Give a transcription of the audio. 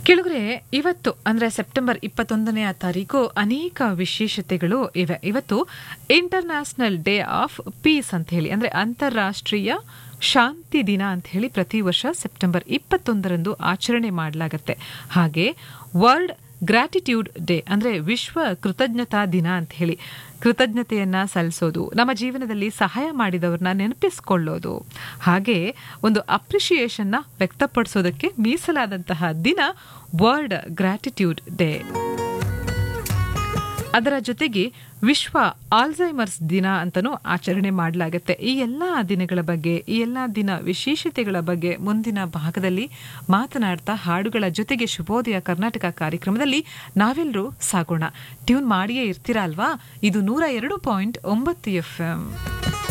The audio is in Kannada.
ಕೆಳಗರೆ ಇವತ್ತು ಅಂದ್ರೆ ಸೆಪ್ಟೆಂಬರ್ ಇಪ್ಪತ್ತೊಂದನೆಯ ತಾರೀಕು ಅನೇಕ ವಿಶೇಷತೆಗಳು ಇವೆ ಇವತ್ತು ಇಂಟರ್ನ್ಯಾಷನಲ್ ಡೇ ಆಫ್ ಪೀಸ್ ಅಂತ ಹೇಳಿ ಅಂದ್ರೆ ಅಂತಾರಾಷ್ಟ್ರೀಯ ಶಾಂತಿ ದಿನ ಅಂತ ಹೇಳಿ ಪ್ರತಿ ವರ್ಷ ಸೆಪ್ಟೆಂಬರ್ ಇಪ್ಪತ್ತೊಂದರಂದು ಆಚರಣೆ ಮಾಡಲಾಗತ್ತೆ ಹಾಗೆ ವರ್ಲ್ಡ್ ಗ್ರಾಟಿಟ್ಯೂಡ್ ಡೇ ಅಂದ್ರೆ ವಿಶ್ವ ಕೃತಜ್ಞತಾ ದಿನ ಅಂತ ಹೇಳಿ ಕೃತಜ್ಞತೆಯನ್ನ ಸಲ್ಲಿಸೋದು ನಮ್ಮ ಜೀವನದಲ್ಲಿ ಸಹಾಯ ಮಾಡಿದವ್ರನ್ನ ನೆನಪಿಸ್ಕೊಳ್ಳೋದು ಹಾಗೆ ಒಂದು ಅಪ್ರಿಷಿಯೇಷನ್ನ ವ್ಯಕ್ತಪಡಿಸೋದಕ್ಕೆ ಮೀಸಲಾದಂತಹ ದಿನ ವರ್ಲ್ಡ್ ಗ್ರಾಟಿಟ್ಯೂಡ್ ಡೇ ಅದರ ಜೊತೆಗೆ ವಿಶ್ವ ಆಲ್ಝೈಮರ್ಸ್ ದಿನ ಅಂತಲೂ ಆಚರಣೆ ಮಾಡಲಾಗುತ್ತೆ ಈ ಎಲ್ಲ ದಿನಗಳ ಬಗ್ಗೆ ಈ ಎಲ್ಲ ದಿನ ವಿಶೇಷತೆಗಳ ಬಗ್ಗೆ ಮುಂದಿನ ಭಾಗದಲ್ಲಿ ಮಾತನಾಡ್ತಾ ಹಾಡುಗಳ ಜೊತೆಗೆ ಶುಭೋದಯ ಕರ್ನಾಟಕ ಕಾರ್ಯಕ್ರಮದಲ್ಲಿ ನಾವೆಲ್ಲರೂ ಸಾಗೋಣ ಟ್ಯೂನ್ ಮಾಡಿಯೇ ಇರ್ತೀರಾ ಅಲ್ವಾ ಇದು ನೂರ ಎರಡು ಪಾಯಿಂಟ್ ಒಂಬತ್ತು ಎಫ್ ಎಂ